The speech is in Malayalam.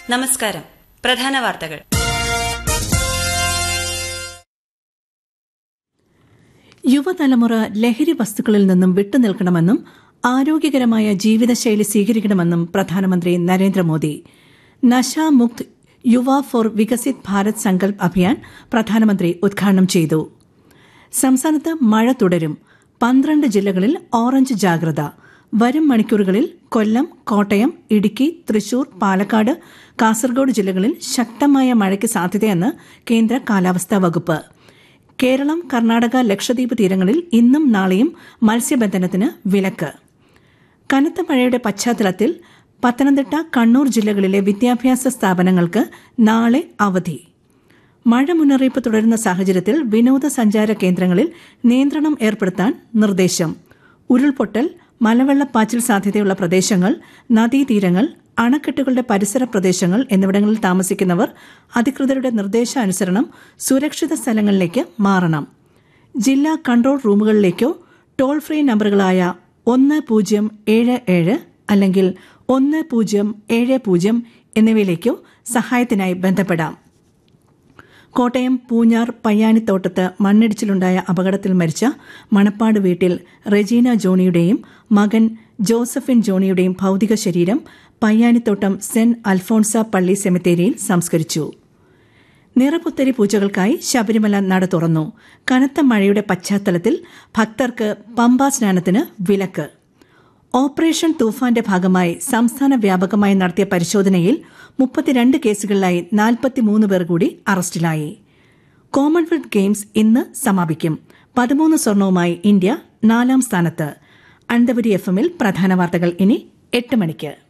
നമസ്കാരം പ്രധാന വാർത്തകൾ യുവതലമുറ ലഹരി വസ്തുക്കളിൽ നിന്നും വിട്ടുനിൽക്കണമെന്നും ആരോഗ്യകരമായ ജീവിതശൈലി സ്വീകരിക്കണമെന്നും പ്രധാനമന്ത്രി നരേന്ദ്രമോദി നശാമുക്ത് യുവ ഫോർ വികസിത് ഭാരത് സങ്കൽപ് അഭിയാൻ പ്രധാനമന്ത്രി ഉദ്ഘാടനം ചെയ്തു സംസ്ഥാനത്ത് മഴ തുടരും പന്ത്രണ്ട് ജില്ലകളിൽ ഓറഞ്ച് ജാഗ്രത വരും മണിക്കൂറുകളിൽ കൊല്ലം കോട്ടയം ഇടുക്കി തൃശൂർ പാലക്കാട് കാസർഗോഡ് ജില്ലകളിൽ ശക്തമായ മഴയ്ക്ക് സാധ്യതയെന്ന് കേന്ദ്ര കാലാവസ്ഥാ വകുപ്പ് കേരളം കർണാടക ലക്ഷദ്വീപ് തീരങ്ങളിൽ ഇന്നും നാളെയും മത്സ്യബന്ധനത്തിന് വിലക്ക് കനത്ത മഴയുടെ പശ്ചാത്തലത്തിൽ പത്തനംതിട്ട കണ്ണൂർ ജില്ലകളിലെ വിദ്യാഭ്യാസ സ്ഥാപനങ്ങൾക്ക് നാളെ അവധി മഴ മുന്നറിയിപ്പ് തുടരുന്ന സാഹചര്യത്തിൽ വിനോദസഞ്ചാര കേന്ദ്രങ്ങളിൽ നിയന്ത്രണം ഏർപ്പെടുത്താൻ നിർദ്ദേശം ഉരുൾപൊട്ടൽ മലവെള്ളപ്പാച്ചിൽ സാധ്യതയുള്ള പ്രദേശങ്ങൾ നദീതീരങ്ങൾ അണക്കെട്ടുകളുടെ പരിസര പ്രദേശങ്ങൾ എന്നിവിടങ്ങളിൽ താമസിക്കുന്നവർ അധികൃതരുടെ നിർദ്ദേശാനുസരണം സുരക്ഷിത സ്ഥലങ്ങളിലേക്ക് മാറണം ജില്ലാ കൺട്രോൾ റൂമുകളിലേക്കോ ടോൾ ഫ്രീ നമ്പറുകളായ ഒന്ന് പൂജ്യം ഏഴ് ഏഴ് അല്ലെങ്കിൽ ഒന്ന് പൂജ്യം ഏഴ് പൂജ്യം എന്നിവയിലേക്കോ സഹായത്തിനായി ബന്ധപ്പെടാം കോട്ടയം പൂഞ്ഞാർ പയ്യാനിത്തോട്ടത്ത് മണ്ണിടിച്ചിലുണ്ടായ അപകടത്തിൽ മരിച്ച മണപ്പാട് വീട്ടിൽ റെജീന ജോണിയുടെയും മകൻ ജോസഫിൻ ജോണിയുടെയും ഭൌതിക ശരീരം പയ്യാനിത്തോട്ടം സെന്റ് അൽഫോൺസ പള്ളി സെമിത്തേരിയിൽ സംസ്കരിച്ചു നിറപുത്തരി പൂജകൾക്കായി ശബരിമല നട തുറന്നു കനത്ത മഴയുടെ പശ്ചാത്തലത്തിൽ ഭക്തർക്ക് പമ്പാ സ്നാനത്തിന് വിലക്ക് ഓപ്പറേഷൻ തൂഫാന്റെ ഭാഗമായി സംസ്ഥാന വ്യാപകമായി നടത്തിയ പരിശോധനയിൽ മുപ്പത്തിരണ്ട് കേസുകളിലായി നാൽപ്പത്തിമൂന്ന് പേർ കൂടി അറസ്റ്റിലായി കോമൺവെൽത്ത് ഗെയിംസ് ഇന്ന് സമാപിക്കും പതിമൂന്ന് സ്വർണവുമായി ഇന്ത്യ നാലാം സ്ഥാനത്ത് അണ്ടവരി എഫ് എമ്മിൽ പ്രധാന വാർത്തകൾ ഇനി എട്ട് മണിക്ക്